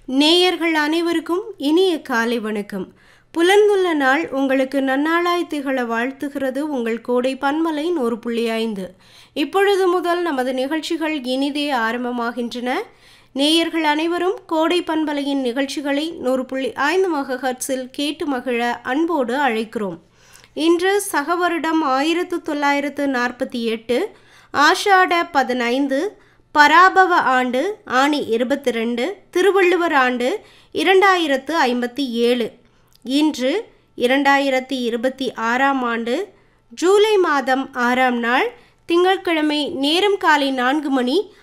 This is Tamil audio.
நேயர்கள் அனைவருக்கும் இனிய காலை வணக்கம் புலன்துள்ள நாள் உங்களுக்கு நன்னாளாய் திகழ வாழ்த்துகிறது உங்கள் கோடை பன்மலை நூறு புள்ளி ஐந்து இப்பொழுது முதல் நமது நிகழ்ச்சிகள் இனிதே ஆரம்பமாகின்றன நேயர்கள் அனைவரும் கோடை பண்பலையின் நிகழ்ச்சிகளை நூறு புள்ளி ஐந்து மகஹர்ட்ஸில் கேட்டு மகிழ அன்போடு அழைக்கிறோம் இன்று சக வருடம் ஆயிரத்து தொள்ளாயிரத்து நாற்பத்தி எட்டு ஆஷாட பதினைந்து பராபவ ஆண்டு ஆணி இருபத்தி ரெண்டு திருவள்ளுவர் ஆண்டு இரண்டாயிரத்து ஐம்பத்தி ஏழு இன்று இரண்டாயிரத்தி இருபத்தி ஆறாம் ஆண்டு ஜூலை மாதம் ஆறாம் நாள் திங்கட்கிழமை நேரம் காலை நான்கு மணி